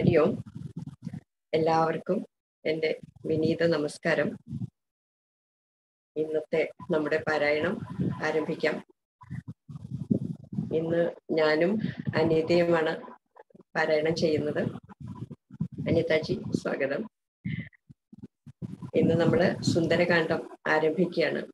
ഹരി ഓം എല്ലാവർക്കും എൻ്റെ വിനീത നമസ്കാരം ഇന്നത്തെ നമ്മുടെ പാരായണം ആരംഭിക്കാം ഇന്ന് ഞാനും അനിതയുമാണ് പാരായണം ചെയ്യുന്നത് അനിതാജി സ്വാഗതം ഇന്ന് നമ്മൾ സുന്ദരകാന്ഡം ആരംഭിക്കുകയാണ്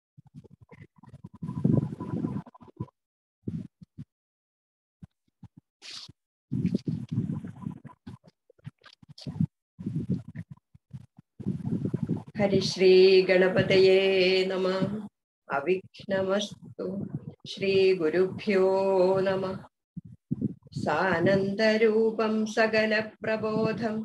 ഹരിശ്രീ ഗണപതയേ നമ അവിഘ്നമസ്തു ശ്രീ ഗുരുഭ്യോ നമ സാനന്ദരൂപം സകല പ്രബോധം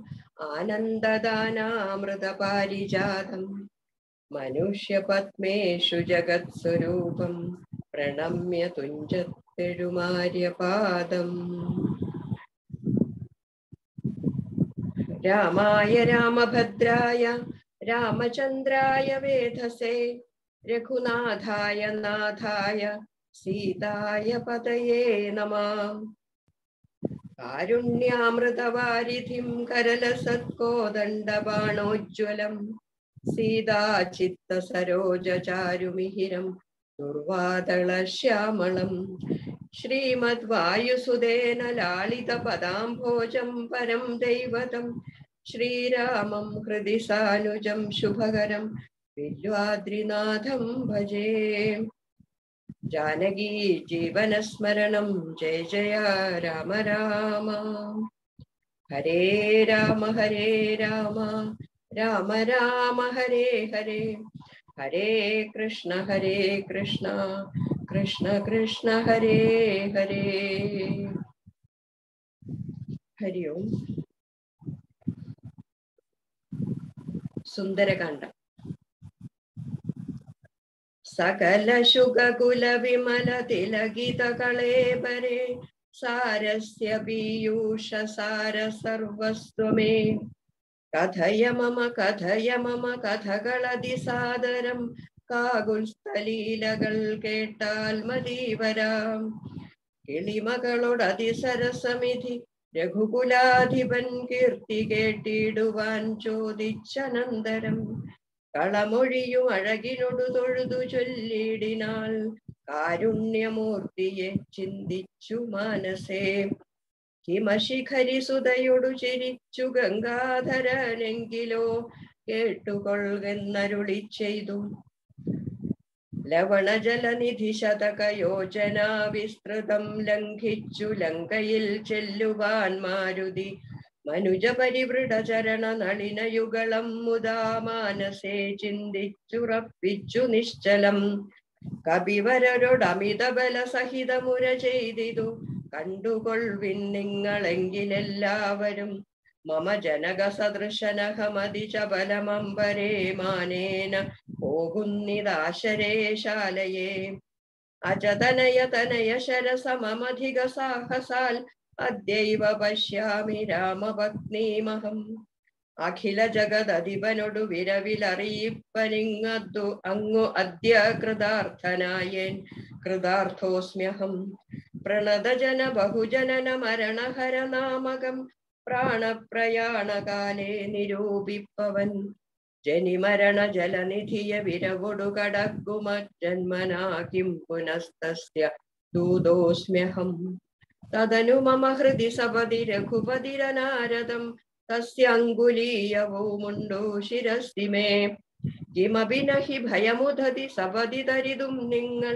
ആനന്ദദാനാമൃതപാരിജാതം മനുഷ്യപത്മേഷു ജഗത്സ്വരൂപം പ്രണമ്യ തുഞ്ചത്തെഴുമാര്യപാദം രാമായ രാമഭദ്രായ രാമചന്ദ്രായ വേധസേ രഘുനാഥായ നാഥായ സീതായ പതയേ നമ കാരുണ്യാമൃതവാരിധിം കരലസത്കോദണ്ഡബാണോജ്വലം സീതാചിത്തസരോജചാരുമിഹിരം ദുർവാദളശ്യാമളം ശ്രീമദ്വായുസുതേന ലാളിതപദാംഭോജം പരം ദൈവതം ശ്രീരാമം ഹൃദി സാനുജം ശുഭകരം വില്വാദ്രിനാഥം ഭജേ ജാനകീ ജീവനസ്മരണം ജയ ജയ രാമ രാമ ഹരേ രാമ ഹരേ രാമ രാമ രാമ ഹരേ ഹരേ ഹരേ കൃഷ്ണ ഹരേ കൃഷ്ണ കൃഷ്ണ കൃഷ്ണ ഹരേ ഹരേ ഹരി ഓം സുന്ദരകാന്ഡം സകല ശുഗകുല വിമല തിലകിത കളേബരെ സാരസ്യ പീയൂഷ സാര സർവസ്വമേ കഥയ മമ കഥയ മമ കഥകളതി സാദരം കാകുൽസ്ഥലീലകൾ കേട്ടാൽ മതീവരാം കിളിമകളോടതിസരസമിധി രഘുകുലാധിപൻ കീർത്തി കേട്ടിടുവാൻ ചോദിച്ചനന്തരം കളമൊഴിയും അഴകിനൊടു തൊഴുതു ചൊല്ലിടിനാൾ കാരുണ്യമൂർത്തിയെ ചിന്തിച്ചു മാനസേ ഹിമശിഖരിസുതയൊടു ചിരിച്ചു ഗംഗാധരനെങ്കിലോ കേട്ടുകൊള്ളുന്നരുളി ചെയ്തു ലവണജലനിധി ശതകയോജന വിസ്തൃതം ലംഘിച്ചു ലങ്കയിൽ ചെല്ലുവാൻ മാരുതി മനുജ പരിവൃഢചരണ നളിനയുഗളം മുദാ മാനസേ ചിന്തിച്ചുറപ്പിച്ചു നിശ്ചലം കപിവരരോടമിത ബല സഹിതമുര ചെയ്തിതു കണ്ടുകൊൾവിൻ നിങ്ങളെങ്കിലെല്ലാവരും മമ ജനക സദൃശനഹമതി ചബലമമ്പരേ മാനേന പോകുന്നിതാശരേ ശാലയേ അജതനയ തനയ ശരസമധിക സാഹസാൽ അദ്യൈവ പശ്യാമി രാമപത്നീമഹം അഖില ജഗദധിപനൊടു വിരവിലറിയിപ്പനിങ്ങദ്ദു അങ്ങു അദ്യ കൃതാർത്ഥനായേൻ കൃതാർത്ഥോസ്മ്യഹം പ്രണതജന ബഹുജനന മരണഹര നാമകം പ്രാണപ്രയാണകാലേ നിരൂപിപ്പവൻ ജനിമരണ ജലനിധിയ വിരവൊടു കടക്കുമ ജന്മനാ കിം പുനസ്തസ്യ ദൂതോസ്മ്യഹം തദനു മമ ഹൃദി സപതി രഘുപതിരനാരദം തസ്യങ്കുലീയവുമുണ്ടു ശിരസ്തി മേ കിമപി നഹി ഭയമുദതി സപതി തരിതും നിങ്ങൾ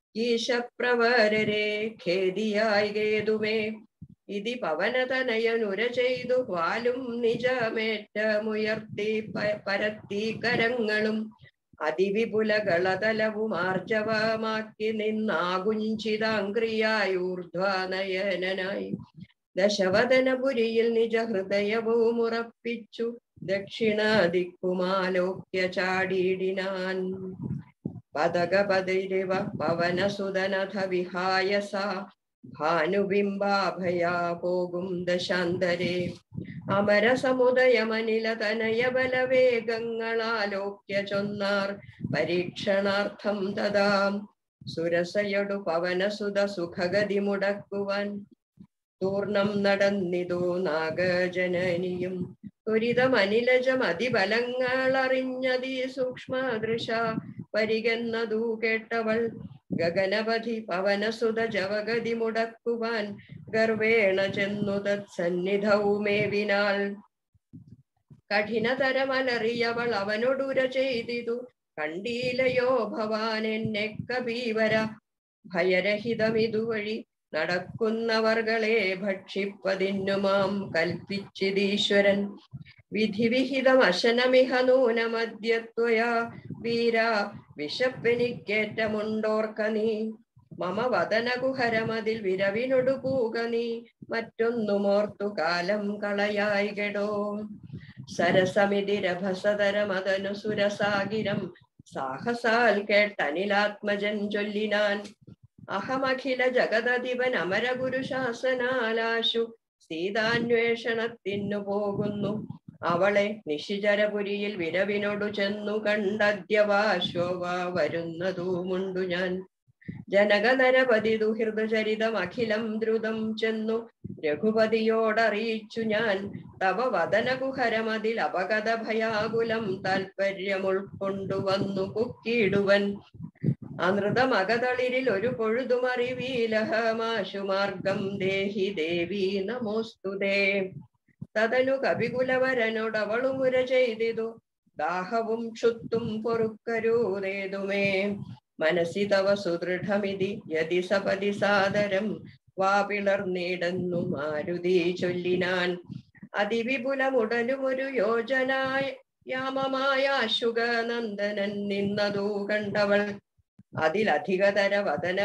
ഈശപ്രവരരെ ഖേദിയായി കേതുമേ ഇതി പവനതനയനുര ചെയ്തു വാലും നിജമേറ്റമുയർത്തി പരത്തി കരങ്ങളും അതിവിപുലകളതലവും ആർജവമാക്കി നിന്നാകുഞ്ചിതാംഗ്രിയായി ഊർധ്വനയനായി ദശവദനപുരിയിൽ നിജ ഹൃദയവും ഉറപ്പിച്ചു ദക്ഷിണ ദിക്കുമാലോക്യ ചാടിയിടിനാൻ പതകപതിരിവ പവനസുതനഥ വിഹായ സാ ഭാനുബിംബാഭയാ പോകും ദശാന്തരേ അമരസമുദയമനില തനയ ബലവേഗങ്ങളാലോക്യ ചൊന്നാർ പരീക്ഷണാർത്ഥം തഥാ സുരസയൊടു പവനസുത സുഖഗതി മുടക്കുവാൻ തൂർണം നടന്നിതു നാഗജനനിയും ത്വരിതം അനിലജം അതിബലങ്ങൾ അറിഞ്ഞതീ സൂക്ഷ്മദൃശ പരികന്നതു കേട്ടവൾ ഗഗനപതി പവനസുത ജവഗതി മുടക്കുവാൻ ഗർവേണ ചെന്നു തത്സന്നിധവുമേവിനാൾ കഠിനതരമലറിയവൾ അവനോടുര ചെയ്തിതു കണ്ടീലയോ ഭവാൻ എന്നെ കബീവര ഭയരഹിതമിതുവഴി നടക്കുന്നവർകളെ ഭക്ഷിപ്പതിന്നുമാം കൽപ്പിച്ചിതീശ്വരൻ വിധിവിഹിതം അശനമിഹ നൂനമദ്യത്വയാ വീര വിശപ്പെനിക്കേറ്റമുണ്ടോർക്ക നീ മമ വദനകുഹരമതിൽ വിരവിനൊടു പൂക നീ മറ്റൊന്നുമോർത്തു കാലം കളയായി കെടോ സരസമിതി രഭസതരമതനു സുരസാഗിരം സാഹസാൽ കേട്ടനിലാത്മജൻ ചൊല്ലിനാൻ അഹമഖില ജഗതധിപൻ അമരഗുരു ശാസനാലാശു സീതാന്വേഷണത്തിനു പോകുന്നു അവളെ നിശിചരപുരിയിൽ വിരവിനോടു ചെന്നു കണ്ടദ്യവാശോവ വരുന്നതുമുണ്ടു ഞാൻ ജനകനരപതി ദുഹൃദചരിതം അഖിലം ദ്രുതം ചെന്നു രഘുപതിയോടറിയിച്ചു ഞാൻ തവ വദനകുഹരമതിൽ അപകത ഭയാകുലം താൽപര്യമുൾക്കൊണ്ടുവന്നു കുക്കിയിടുവൻ അനൃതമകതളിരിൽ ഒരു പൊഴുതുമറിവീലഹമാശു മാർഗം ദേഹി ദേവി നമോസ്തുതേ തതനു കവികുലവരനോടവളുമുര ചെയ്തിതു ദാഹവും ക്ഷുത്തും പൊറുക്കരൂതേതുമേ മനസ്സി തവ സുദൃഢമിതി യതി സപതി സാദരം വാപിളർന്നിടുന്നു മാരുതി ചൊല്ലിനാൻ അതിവിപുലമുടനുമൊരു യോജനായ യാമമായ അശുഗനന്ദനൻ നിന്നതു കണ്ടവൾ അതിലധികതര വദന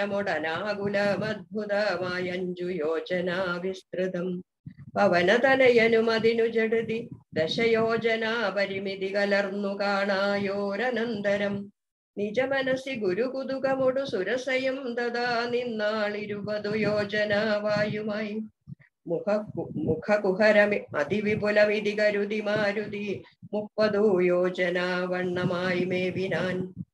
വിവരമുടനാകുലമദ്ഭുതമായ അഞ്ചു യോജന വിസ്തൃതം പവനതനയനും അതിനു ജടുതി ദശയോജന പരിമിതി കലർന്നു കാണായോരനന്തരം നിജമനസി ഗുരുകുതുകമൊടു സുരസയം തഥാ നിന്നാളിരുപതു യോജന വായുമായി മുഖ മുഖകുഹരമി അതിവിപുലമിതി കരുതി മാരുതി മുപ്പതു യോജന വണ്ണമായി മേവിനാൻ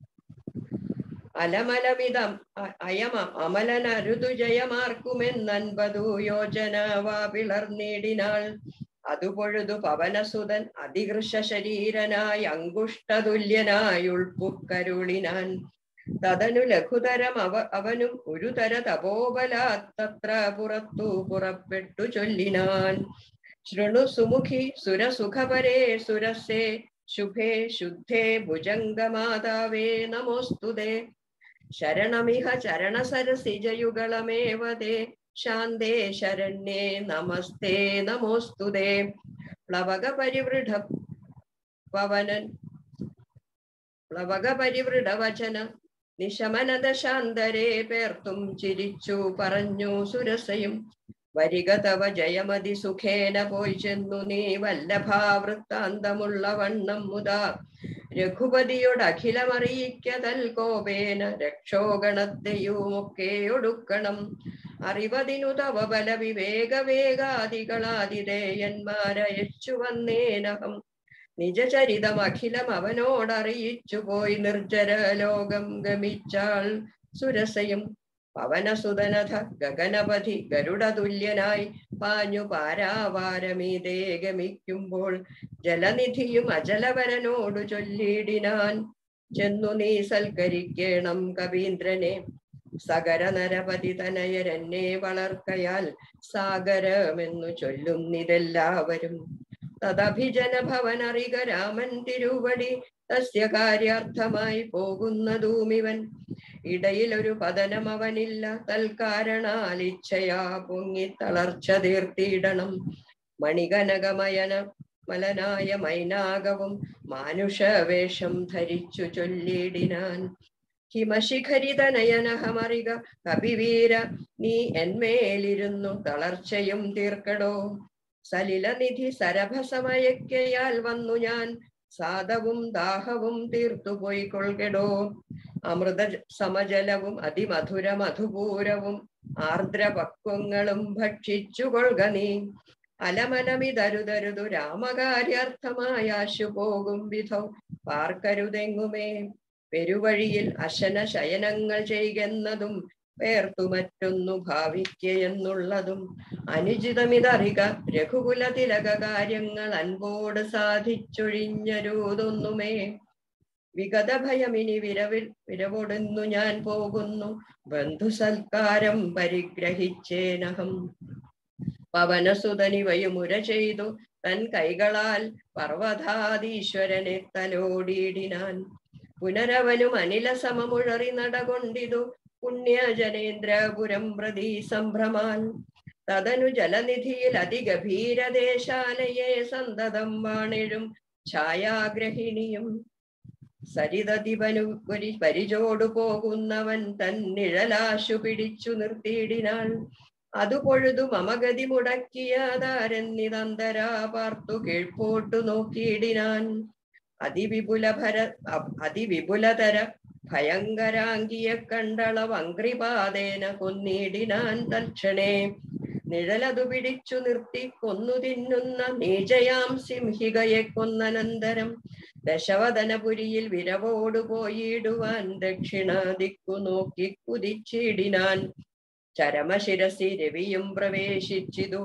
അലമലമിതം അയമ അമലനരുതു ജയമാർക്കുമെന്നൻപതു യോജന വാ പിളർന്നിടിനാൾ അതു പൊഴുതു പവനസുതൻ അതികൃശ ശരീരനായി അങ്കുഷ്ടതുല്യനായി ഉൾപ്പുക്കരുളിനാൻ തതനു ലഘുതരം അവ അവനും ഒരു തര തപോബലാത്തത്ര പുറത്തു പുറപ്പെട്ടു ചൊല്ലിനാൻ ശൃണു സുമുഖി സുരസുഖപരേ സുരസേ ശുഭേ ശുദ്ധേ ഭുജംഗമാതാവേ നമോസ്തുതേ ശരണമിഹ ചരണസരസിജയുഗളമേവതേ ശാന്തേ ശരണ്യേ നമസ്തേ നമോസ്തുതേ പ്ലവക പരിവൃഢ പവനൻ പ്ലവക പരിവൃഢ വചന നിശമനത ശാന്തരേ പേർത്തും ചിരിച്ചു പറഞ്ഞു സുരസയും വരിക തവ ജയമതി സുഖേന പോയി ചെന്നു നീ വല്ലഭാവൃത്താന്തമുള്ള വണ്ണം മുതാ രഘുപതിയോട് അഖിലമറിയിക്കതൽ കോപേന രക്ഷോഗണത്തെയുമൊക്കെ ഒടുക്കണം അറിവതിനു തവ ബല വിവേക വേഗാദികളാതിഥേയന്മാരയച്ചു വന്നേനഹം നിജചരിതം അഖിലം അവനോടറിയിച്ചു പോയി നിർജ്ജര ലോകം ഗമിച്ചാൾ സുരസയും പവനസുതനഥ ഗഗനപതി ഗരുഡതുല്യനായി പാഞ്ഞു പാരാവാരമീതേ ഗമിക്കുമ്പോൾ ജലനിധിയും അജലവരനോടു ചൊല്ലിയിടിനാൻ ചെന്നു നീ സൽക്കരിക്കേണം കവീന്ദ്രനെ സകര നരപതി തനയരെന്നെ വളർക്കയാൽ സാഗരമെന്നു ചൊല്ലുന്നിതെല്ലാവരും തദഭിജന ഭവനറിക രാമൻ തിരുവടി തസ്യ കാര്യാർത്ഥമായി പോകുന്നതുമിവൻ ഇടയിൽ ഒരു പതനം അവനില്ല തൽക്കാരണാൽ ഇച്ഛയാ പൊങ്ങി തളർച്ച തീർത്തിയിടണം മണികനകമയന മലനായ മൈനാകവും മാനുഷവേഷം ധരിച്ചു ചൊല്ലിയിടിനാൻ ഹിമശിഖരിതനയനഹമറിക കപിവീര നീ എന്മേലിരുന്നു തളർച്ചയും തീർക്കടോ സലിലനിധി സരഭസമയക്കയാൽ വന്നു ഞാൻ സാദവും ദാഹവും തീർത്തു പോയിക്കൊള്ളുകടോ അമൃത സമജലവും അതിമധുര മധുപൂരവും ആർദ്രപക്വങ്ങളും ഭക്ഷിച്ചു കൊള്ളുക നീ അലമലമിതരുതരുതു രാമകാര്യാർത്ഥമായ ആശു പോകും വിധം പാർക്കരുതെങ്ങുമേ പെരുവഴിയിൽ അശന ശയനങ്ങൾ ചെയ്യുന്നതും വേർത്തു മറ്റൊന്നു ഭാവിക്കയെന്നുള്ളതും അനുചിതമിതറിക രഘുകുല തിലക കാര്യങ്ങൾ അൻപോട് സാധിച്ചൊഴിഞ്ഞരൂതൊന്നുമേ വിഗത ഭയമിനി വിരവിൽ വിരവൊടുന്നു ഞാൻ പോകുന്നു ബന്ധുസൽക്കാരം പരിഗ്രഹിച്ചേനഹം പവനസുതനിവയുമുര ചെയ്തു തൻ കൈകളാൽ പർവ്വതാധീശ്വരനെ തലോടിയിടിനാൻ പുനരവനും അനില സമമുഴറി നടകൊണ്ടിതു പുണ്യജനേന്ദ്രപുരം പ്രതി സംഭ്രമാൻ തദനു ജലനിധിയിൽ അതിഗഭീരദേശാലയെ സന്തതം വാണിഴും ഛായാഗ്രഹിണിയും സരിതതിവനു ഒരു പരിചോടു പോകുന്നവൻ തൻ നിഴലാശു പിടിച്ചു നിർത്തിയിടിനാൾ അതു പൊഴുതു മമഗതി മുടക്കിയതാരെന്നിതന്തരാ പാർത്തു കീഴ്പോട്ടു നോക്കിയിടിനാൻ അതിവിപുലഭര അ- അതിവിപുലതര ഭയങ്കരാംഗിയെ കണ്ടളവങ്ക്രിപാതേന കൊന്നിടിനാൻ തൽക്ഷണേ നിഴലതു പിടിച്ചു നിർത്തി കൊന്നു തിന്നുന്ന നീചയാം സിംഹികയെ കൊന്നനന്തരം ദശവദനപുരിയിൽ വിരവോടു പോയിടുവാൻ ദക്ഷിണ ദിക്കു നോക്കി കുതിച്ചിടിനാൻ ചരമശിരസി രവിയും പ്രവേശിച്ചിതു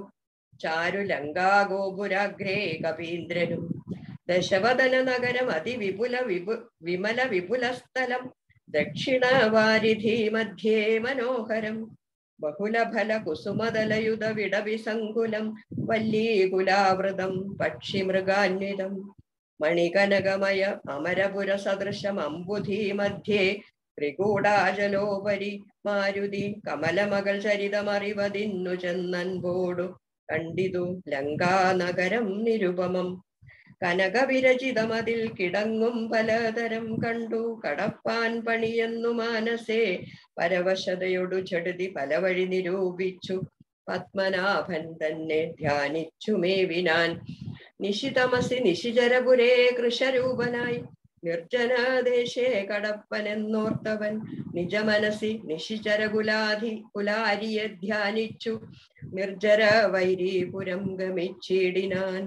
ചാരുലങ്കാഗോപുരാഗ്രേ കപീന്ദ്രനും ദശവദന നഗരം അതിവിപുല വിപു വിമല വിപുല സ്ഥലം ദക്ഷിണവാരിധി മധ്യേ മനോഹരം ബഹുലഫല കുസുമതലയുധ വിടവിസങ്കുലം വല്ലീകുലാവൃതം പക്ഷിമൃഗാന്വിതം മണികനകമയ അമരപുര സദൃശം അമ്പുധി മധ്യേ ത്രികൂടാചലോപരി മാരുതി കമലമകൾ ചരിതമറിവതിന്നു ചെന്നൻപോടു കണ്ടിതു ലങ്കാനഗരം നിരുപമം കനകവിരചിതമതിൽ കിടങ്ങും പലതരം കണ്ടു കടപ്പാൻ പണിയെന്നു മാനസേ പരവശതയൊടു ചെടുതി പല വഴി നിരൂപിച്ചു പത്മനാഭൻ തന്നെ ധ്യാനിച്ചു മേവിനാൻ നിശിതമസി നിശിചരപുരേ കൃഷരൂപനായി നിർജ്ജനദേശേ കടപ്പനെന്നോർത്തവൻ നിജമനസി നിശിചരകുലാധി കുലാരിയെ ധ്യാനിച്ചു നിർജ്ജര വൈരീപുരം ഗമിച്ചിടിനാൻ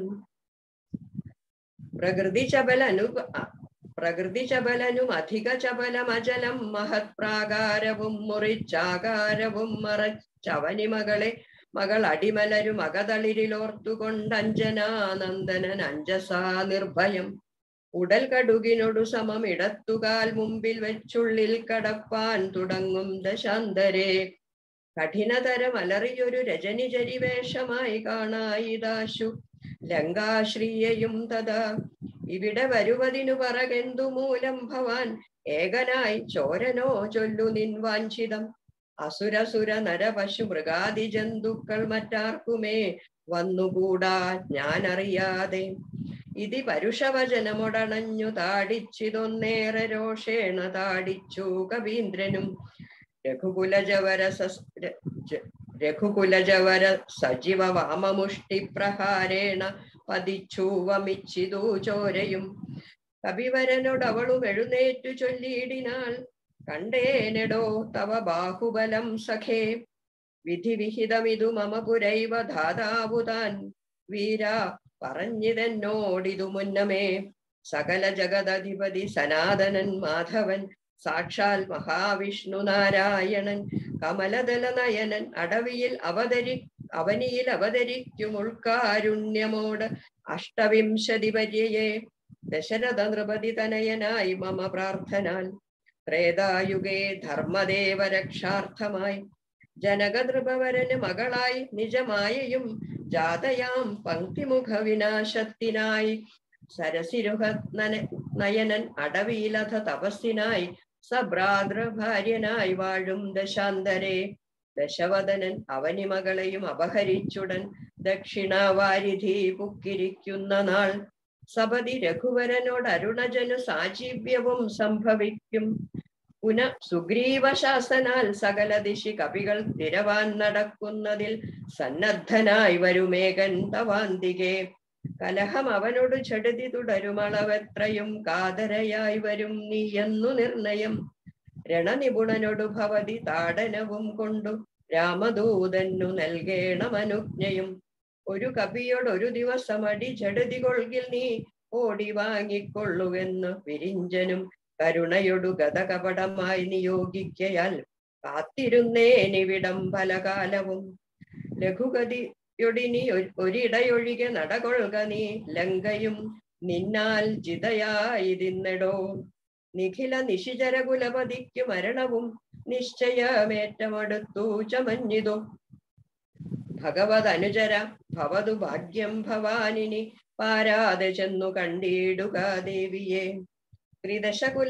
പ്രകൃതി ചബലനു പ്രകൃതി ചബലനും അധിക ചബലമചലം മഹത് പ്രാകാരവും മുറിച്ചാകാരവും മറച്ചവനിമകളെ മകൾ അടിമലരും അകതളിരിലോർത്തുകൊണ്ടഞ്ജനാനന്ദനൻ അഞ്ജസാ നിർഭയം ഉടൽ കടുകിനൊടു സമം ഇടത്തുകാൽ മുമ്പിൽ വെച്ചുള്ളിൽ കടപ്പാൻ തുടങ്ങും ദശാന്തരെ കഠിനതരം അലറിയൊരു രജനിചരി വേഷമായി കാണായിദാശു ലങ്കാശ്രീയയും തഥാ ഇവിടെ വരുവതിനു പറകെന്തു മൂലം ഭവാൻ ഏകനായി ചോരനോ ചൊല്ലു നിൻ വാഞ്ചിതം അസുരസുര നരപശു മൃഗാദി ജന്തുക്കൾ മറ്റാർക്കുമേ വന്നുകൂടാ ഞാൻ അറിയാതെ ഇതി പരുഷവചനമൊടണഞ്ഞു താടിച്ചിതൊന്നേറെ രോഷേണ താടിച്ചു കവീന്ദ്രനും രഘുകുലജവര സസ് ര- ജ- രഘുകുലജവര സജീവ വാമമുഷ്ടി പ്രഹാരേണ പതിച്ചു വമിച്ചിതു ചോരയും കവിവരനോടവളും എഴുന്നേറ്റു ചൊല്ലിയിടിനാൾ കണ്ടേനെടോ തവ ബാഹുബലം സഖേ വിധി വിഹിതമിതു മമ പുരൈവ ധാതാവുതാൻ വീര പറഞ്ഞിതെന്നോടിതു മുന്നമേ സകല ജഗദധിപതി സനാതനൻ മാധവൻ സാക്ഷാൽ മഹാവിഷ്ണു നാരായണൻ കമലദല നയനൻ അടവിയിൽ അവതരി അവനിയിൽ അവതരിക്കും ഉൾക്കാരുണ്യമോട് അഷ്ടവിംശതി പര്യയെ ദശരഥ നൃപതി തനയനായി മമ പ്രാർത്ഥനാൽ ത്രേതായുഗേ ധർമ്മദേവ രക്ഷാർത്ഥമായി ജനകനൃപവരന് മകളായി നിജമായയും ജാതയാം പങ്ക്തിമുഖ വിനാശത്തിനായി സരസിരുഹ നയനൻ അടവിയിലഥ തപസ്സിനായി സഭ്രാതൃ ഭാര്യനായി വാഴും ദശാന്തരെ ദശവദനൻ അവനി മകളെയും അപഹരിച്ചുടൻ ദക്ഷിണവാരിധി പുക്കിരിക്കുന്ന നാൾ സപതി രഘുവരനോട് അരുണജനു സാജീവ്യവും സംഭവിക്കും പുന സുഗ്രീവ ശാസനാൽ സകല ദിശി കവികൾ തിരവാൻ നടക്കുന്നതിൽ സന്നദ്ധനായി വരുമേകൻ തവാന്തികെ കലഹം അവനോട് ചെടുതി തുടരുമളവെത്രയും കാതരയായി വരും നീയെന്നു നിർണയം രണനിപുണനോടു ഭവതി താടനവും കൊണ്ടു രാമദൂതന്നു നൽകേണമനുജ്ഞയും ഒരു കവിയോട് ഒരു ദിവസം അടി ചെടുതി കൊൾകിൽ നീ ഓടി വാങ്ങിക്കൊള്ളുവെന്ന് വിരിഞ്ചനും കരുണയൊടു ഗതകപടമായി നിയോഗിക്കയാൽ കാത്തിരുന്നേനിവിടം പല കാലവും ലഘുഗതിയൊടിനി ഒ- ഒരിടയൊഴികെ നടകൊള്ളുക നീ ലങ്കയും നിന്നാൽ ജിതയായിതിന്നെടോ നിഖില നിശിചര കുലപതിക്കു മരണവും നിശ്ചയമേറ്റമടുത്തു ചമഞ്ഞിതു ഭഗവത് അനുചര ഭവതു ഭാഗ്യം ഭവാനിനി പാരാതെ ചെന്നു കണ്ടിടുക ദേവിയെ ത്രിദശകുല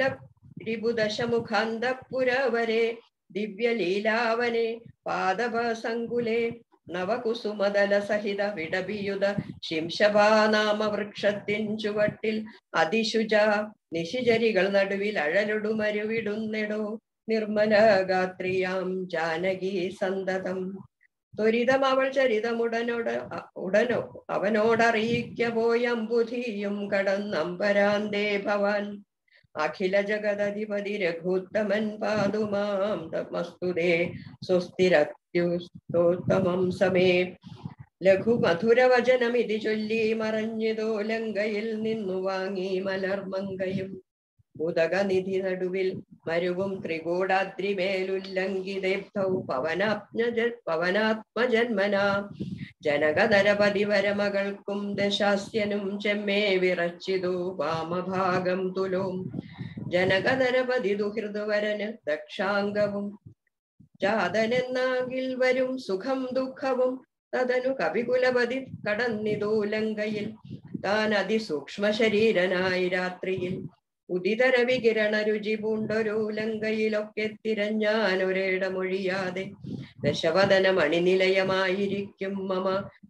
രിപുദശമുഖാന്തപുരവരെ ദിവ്യലീലാവനെ പാദപസങ്കുലെ നവകുസുമതല സഹിത വിടബിയുത ശിംശപാനാമ വൃക്ഷത്തിൻ ചുവട്ടിൽ അതിശുച നിശിചരികൾ നടുവിൽ അഴലൊടുമരുവിടുന്നെടോ നിർമ്മല ഗാത്രിയാം ജാനകി സന്തതം ത്വരിതം അവൾ ചരിതമുടനോട് അ- ഉടനോ അവനോടറിയിക്ക പോയമ്പുധിയും കടന്നമ്പരാന്തേ ഭവാൻ അഖില ജഗദധിപതി രഘുത്തമൻ പാതുമാം തമസ്തുതേ സ്വസ്തിരത്യുസ്തോത്തമം സമേ ലഘുമധുരവചനമിതി ചൊല്ലി മറഞ്ഞിതോ ലങ്കയിൽ നിന്നു വാങ്ങി മലർമങ്കയും ഉദകനിധി നടുവിൽ മരുവും ത്രികൂടാദ്രിമേലുല്ലംഘിതേബ്ധൗ പവനാത്മജ പവനാത്മജന്മന ജനകനരപതി വരമകൾക്കും ദശാസ്യനും ചെമ്മേ വിറച്ചിതു വാമഭാഗം തുലോം ജനകനരപതി ദുഹൃദുവരന് ദക്ഷാംഗവും ജാതനെന്നാകിൽ വരും സുഖം ദുഃഖവും തതനു കവികുലപതി കടന്നിതു ലങ്കയിൽ താൻ അതിസൂക്ഷ്മ ശരീരനായി രാത്രിയിൽ ഉദിതര വികിരണ രുചി പൂണ്ടൊരു ലങ്കയിലൊക്കെ തിരഞ്ഞാനൊരിടമൊഴിയാതെ ദശവദന മണിനിലയമായിരിക്കും മമ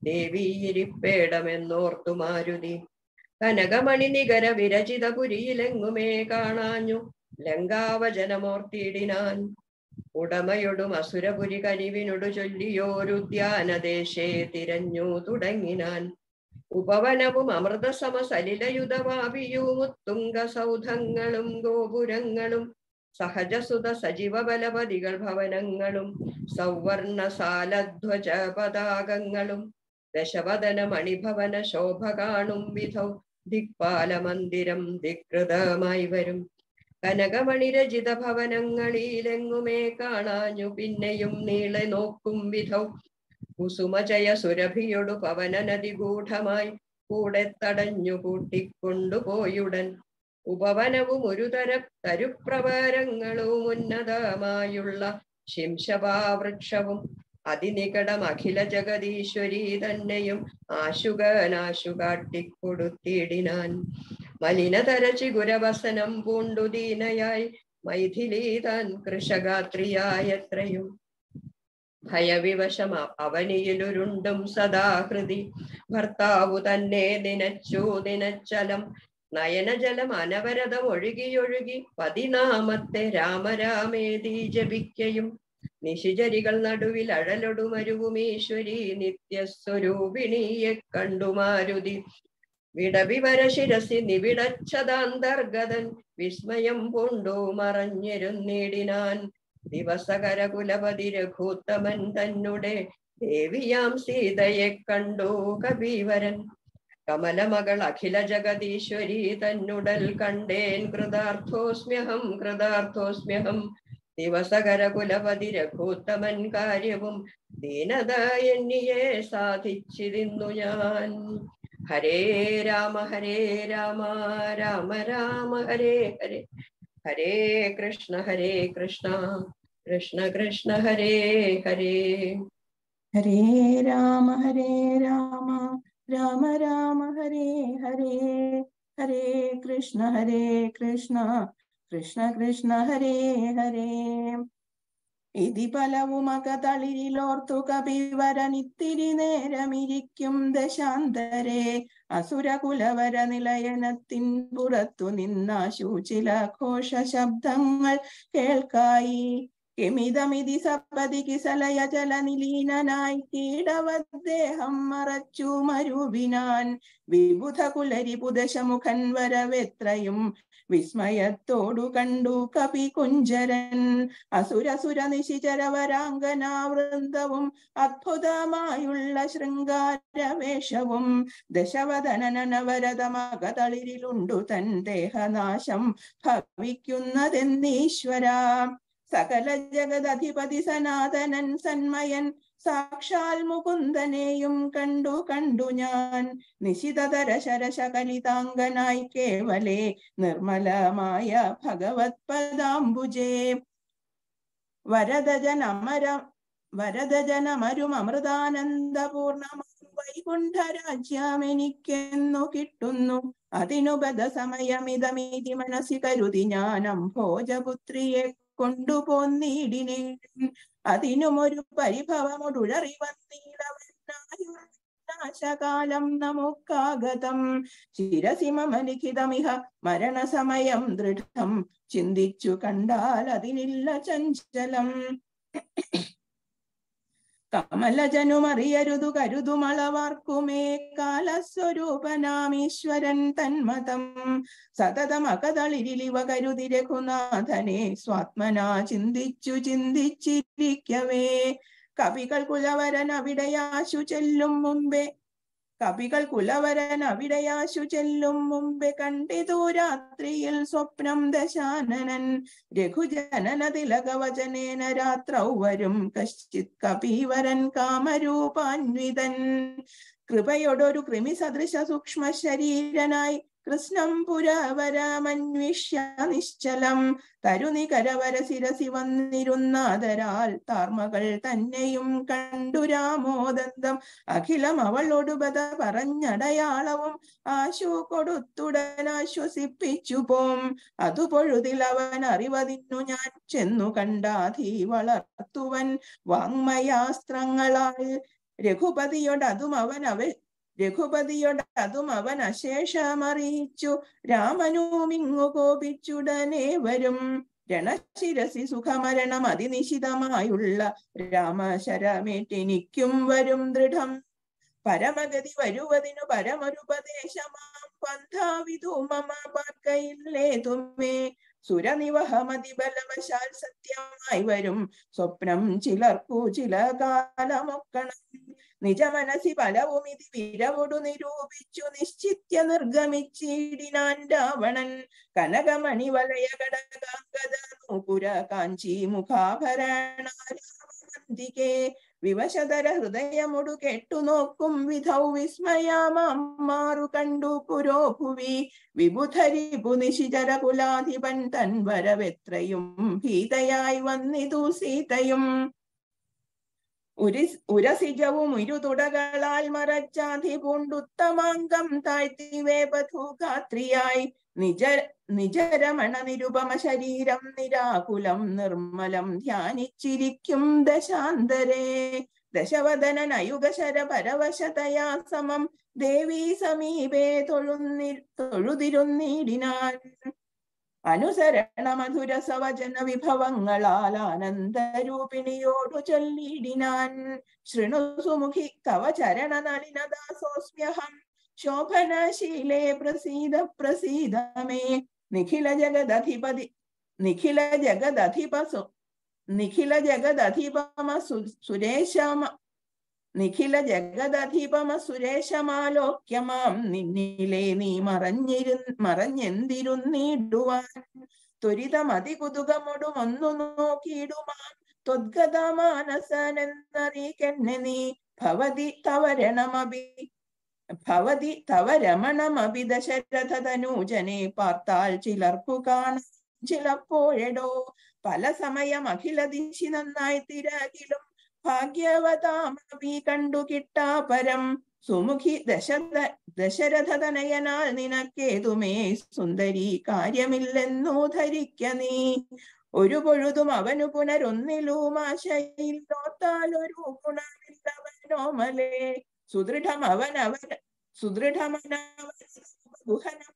ദേവീയിരിപ്പേടമെന്നോർത്തു മാരുതി കനകമണി നികര വിരചിത പുരിയിലെങ്ങുമേ കാണാഞ്ഞു ലങ്കാവചനമോർത്തിയിടിനാൻ ഉടമയൊടും അസുരപുരി കനിവിനോടു ചൊല്ലിയോരുദ്യാനദേശേ തിരഞ്ഞു തുടങ്ങിനാൻ ഉപവനവും അമൃതസമ സലിലയുധവാപിയുമുത്തുംഗ സൗധങ്ങളും ഗോപുരങ്ങളും സഹജസുത സജീവ ബലപതികൾ ഭവനങ്ങളും സൗവർണ സാലധ്വജ പതാകങ്ങളും ദശവദന മണിഭവന ശോഭ കാണും വിധൗ ദിക്പാല മന്ദിരം ധികൃതമായി വരും കനകമണിരചിത ഭവനങ്ങളിലെങ്ങുമേ കാണാഞ്ഞു പിന്നെയും നീളെ നോക്കും വിധൗ കുസുമജയ സുരഭിയൊടു പവന നദി ഗൂഢമായി കൂടെ തടഞ്ഞു കൂട്ടിക്കൊണ്ടുപോയുടൻ ഉപവനവും ഒരു തര തരുപ്രവരങ്ങളും ഉന്നതമായുള്ള ശിംശപാവൃക്ഷവും അതിനികടം അഖില ജഗദീശ്വരി തന്നെയും ആശുകനാശു കാട്ടിക്കൊടുത്തിടിനാൻ മലിനതര ചിഗുരവസനം പൂണ്ടു ദീനയായി മൈഥിലി താൻ കൃഷഗാത്രിയായത്രയും ഭയവിവശം അ- അവനിയിലുരുണ്ടും സദാഹൃതി ഭർത്താവു തന്നെ നിനച്ചു നിനച്ചലം നയനജലം അനവരതം ഒഴുകിയൊഴുകി പതിനാമത്തെ രാമരാമേതി ജപിക്കയും നിശിചരികൾ നടുവിൽ അഴലൊടുമരുവും ഈശ്വരി നിത്യസ്വരൂപിണിയെ കണ്ടു മാരുതി വിടവിവര ശിരസി നിവിടച്ചതാന്തർഗതൻ വിസ്മയം പൂണ്ടു മറഞ്ഞിരുന്നിടിനാൻ ദിവസകര കുലപതി രഘൂത്തമൻ തന്നെ ദേവിയാം സീതയെ കണ്ടു കബീവരൻ കമലമകൾ അഖില ജഗദീശ്വരി തന്നുടൽ കണ്ടേൻ കൃതാർത്ഥോസ്മ്യഹം കൃതാർത്ഥോസ്മ്യഹം ദിവസകര കുലപതി രഘൂത്തമൻ കാര്യവും ദീനത എന്നിയെ സാധിച്ചിരുന്നു ഞാൻ ഹരേ രാമ ഹരേ രാമ രാമ രാമ ഹരേ ഹരേ ഹരേ കൃഷ്ണ ഹരേ കൃഷ്ണ കൃഷ്ണ കൃഷ്ണ ഹരേ ഹരേ ഹരേ രാമ ഹരേ രാമ രാമ രാമ ഹരേ ഹരേ ഹരേ കൃഷ്ണ ഹരേ കൃഷ്ണ കൃഷ്ണ കൃഷ്ണ ഹരേ ഹരേ ഇതി പലവുമക തളിരിലോർത്തു കപിവരനിത്തിരി നേരമിരിക്കും ദശാന്തരെ അസുരകുലവര നിലയനത്തിൻ പുറത്തു നിന്നാശു ചില ഘോഷ ശബ്ദങ്ങൾ കേൾക്കായി കിമിതമിതി സപ്പതി കിസലയ ജലനിലീനനായി കീടവദ്ദേഹം മറച്ചു മരുവിനാൻ വിബുധ കുലരി പുദശമുഖൻ വരവെത്രയും വിസ്മയത്തോടു കണ്ടു കപി കുഞ്ചരൻ അസുരസുര നിശിചരവരാംഗനാ വൃന്ദവും അദ്ഭുതമായുള്ള ശൃംഗാരവേഷവും ദശവദനനവരതമകതളിരിലുണ്ടു തൻ ദേഹനാശം ഭവിക്കുന്നതെന്നീശ്വര സകല ജഗദധിപതി സനാതനൻ സന്മയൻ സാക്ഷാൽ മുകുന്ദനെയും കണ്ടു കണ്ടു ഞാൻ നിശിതതര ശരശകലിതാംഗനായി കേവലേ നിർമ്മലമായ ഭഗവത് പദാംബുജേ വരദജനമര വരദജനമരും അമൃതാനന്ദപൂർണമാം വൈകുണ്ഠരാജ്യം എനിക്കെന്നു കിട്ടുന്നു അതിനുപത സമയമിതമീതി മനസ്സി കരുതി ഞാൻ ഭോജപുത്രിയെ കൊണ്ടുപോന്നീടിനേ അതിനുമൊരു പരിഭവമൊടുഴറി വന്നീടവനാശകാലം നമുക്കാഗതം ശിരസിമലിഖിതമിഹ മരണസമയം ദൃഢം ചിന്തിച്ചു കണ്ടാൽ അതിനില്ല ചഞ്ചലം കമലജനുമറിയരുതു കരുതുമളവാർക്കുമേ കാലസ്വരൂപനാമീശ്വരൻ തന്മതം സതതം അകതളിരിലിവ കരുതി രഘുനാഥനെ സ്വാത്മനാ ചിന്തിച്ചു ചിന്തിച്ചിരിക്കവേ കവികൾ കുലവരൻ അവിടെയാശു ചെല്ലും മുമ്പേ കവികൾ കുലവരൻ അവിടെയാശു ചെല്ലും മുമ്പേ കണ്ടിതു രാത്രിയിൽ സ്വപ്നം ദശാനനൻ രഘുജനന തിലകവചനേന രാത്രൗ വരും കശ്ചിത് കപീവരൻ കാമരൂപാന്വിതൻ കൃപയോടൊരു കൃമി സദൃശ സൂക്ഷ്മ ശരീരനായി കൃഷ്ണം പുരവരമന്വിഷ്യ നിശ്ചലം തരുനി കരവര ശിരസി വന്നിരുന്നാദരാൽ താർമകൾ തന്നെയും കണ്ടു രാമോദന്തം അഖിലം അവളോടുപത പറഞ്ഞടയാളവും ആശു കൊടുത്തുടൻ ആശ്വസിപ്പിച്ചു പോം അതു പൊഴുതിൽ അവൻ അറിവതിന്നു ഞാൻ ചെന്നു കണ്ടാധി വളർത്തുവൻ വാങ്മയാസ്ത്രങ്ങളാൽ രഘുപതിയോട് അതും അവൻ അവ രഘുപതിയോട് അതും അവൻ അശേഷമറിയിച്ചു രാമനുമിങ്ങു കോപിച്ചുടനെ വരും രണശിരസി സുഖമരണം അതിനിശിതമായുള്ള രാമശരമേറ്റെനിക്കും വരും ദൃഢം പരമഗതി വരുവതിനു പരമൊരുപദേശമാം പന്ഥാവിധു മമ പാർക്കയില്ലേതുമേ സുരനിവഹമതിബലവശാൽ സത്യമായി വരും സ്വപ്നം ചിലർക്കു ചില കാലമൊക്കണം നിജമനസി പലവും ഇത് വിരവൊടു നിരൂപിച്ചു നിശ്ചിത്യ നിർഗമിച്ചിടിനാൻ രാവണൻ കനകമണി വലയ കടകാംഗത നൂപുര കാഞ്ചി മുഖാഭരണാരാമന്തികേ വിവശതര ഹൃദയമൊടു കെട്ടു നോക്കും വിധൗ വിസ്മയാമാം മാറു കണ്ടു പുരോഭുവി വിബുധരിപു നിശിചര കുലാധിപൻ തൻ വരവെത്രയും ഭീതയായി വന്നിതു സീതയും ഉരി ഉരസിജവും ഇരുതുടകളാൽ മറച്ചാധി പൂണ്ടുത്തമാങ്കം താഴ്ത്തി വേപധൂഗാത്രിയായി നിജ നിജരമണ നിരുപമ ശരീരം നിരാകുലം നിർമ്മലം ധ്യാനിച്ചിരിക്കും ദശാന്തരേ ദശവദനൻ അയുഗശര പരവശതയാ സമം ദേവീ സമീപേ തൊഴുന്നി തൊഴുതിരുന്നിടിനാൻ അനുസരണ മധുരസവചന വിഭവങ്ങളാൽ ആനന്ദരൂപിണിയോടു ചൊല്ലിടിനാൻ ശൃണു സുമുഖി തവ ചരണ നളിനദാസോസ്മ്യഹം ശോഭനശീലേ പ്രസീദ പ്രസീദ മേ നിഖില ജഗദധിപതി നിഖില ജഗദധിപസു നിഖില ജഗദധിപമ സു സുരേശമ നിഖില ജഗദധിപമ സുരേശമാലോക്യമാം നിന്നിലെ നീ മറഞ്ഞിരു മറഞ്ഞെന്തിരുന്നിടുവാൻ ത്വരിതമതി കുതുകമൊടും ഒന്നു നോക്കിയിടുമാം ത്വദ്ഗത മാനസനെന്നറിയിക്കെന്നെ നീ ഭവതി തവരണമഭി ഭവതി തവ രമണമഭി ദശരഥ തനൂജനെ പാർത്താൽ ചിലർക്കു കാണാം ചിലപ്പോഴെടോ പല സമയം അഖില ദിശി നന്നായി തിരകിലും ഭാഗ്യവതാമഭി കണ്ടു കിട്ടാ പരം സുമുഖി ദശരഥ ദശരഥ തനയനാൽ നിനക്കേതുമേ സുന്ദരി കാര്യമില്ലെന്നു ധരിക്ക നീ ഒരു പൊഴുതും അവനു പുനരൊന്നിലും ആശയിൽ നോത്താലൊരു ഗുണമില്ലവനോമലേ സുദൃഢം അവൻ അവൻ സുദൃഢമനവൻ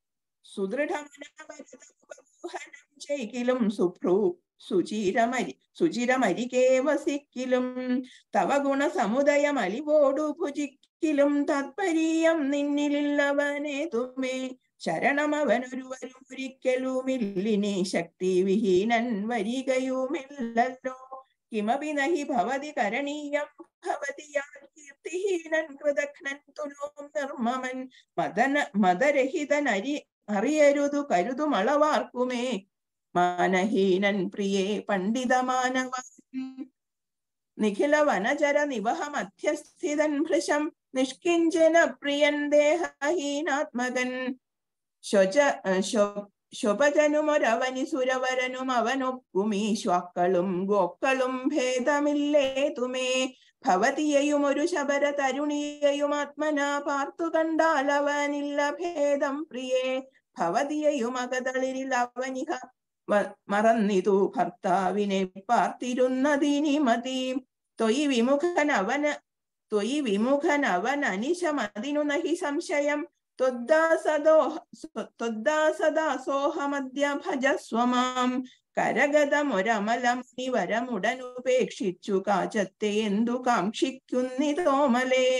സുദൃഢമനവരതം ചെയ്കിലും സുഭ്രു സുചിരമരി സുചിരമരികേ വസിക്കിലും തവ ഗുണ സമുദയം അലിവോടു ഭുജിക്കിലും താത്പര്യം നിന്നിലില്ലവനേതുമേ ശരണമവനൊരുവരും ഒരിക്കലുമില്ലിനി ശക്തി വിഹീനൻ വരികയുമില്ലല്ലോ കിമപി നഹി ഭവതി കരണീയം ഭവതിയാൽ കീർത്തിഹീനൻ കൃതഘ്നൻ തുലോം നിർമ്മമൻ മദന മദരഹിതൻ അരി അറിയരുതു കരുതുമളവാർക്കുമേ മാനഹീനൻ പ്രിയേ പണ്ഡിതമാനവ നിഖില വനചര നിവഹ മധ്യസ്ഥിതൻ ഭൃശം നിഷ്കിഞ്ചന പ്രിയൻ ദേഹഹീനാത്മകൻ ശൊച ശൊ- ശൊഭജനുമൊരവനി സുരവരനും അവനൊക്കുമീശ്വാക്കളും ഗോക്കളും ഭേദമില്ലേ തുമേ ഭവതിയെയും ഒരു ശബര തരുണിയെയും ആത്മനാ പാർത്തു കണ്ടാൽ അവനില്ല ഭേദം പ്രിയേ ഭവതിയെയും അകതളിരിൽ അവനിഹ വ- മറന്നിതു ഭർത്താവിനെ പാർത്തിരുന്നതിനി മതി തൊയ് വിമുഖൻ അവന ത്വയി വിമുഖൻ അവൻ അനിശമതിനു നഹി സംശയം ത്വദ്ദാസദോഹ ത്വദ്ദാസദാസോഹമദ്യ ഭജസ്വമാം കരഗതമൊരമലം നിവരമുടനുപേക്ഷിച്ചു കാചത്തെ എന്തു കാക്ഷിക്കുന്നിതോമലേ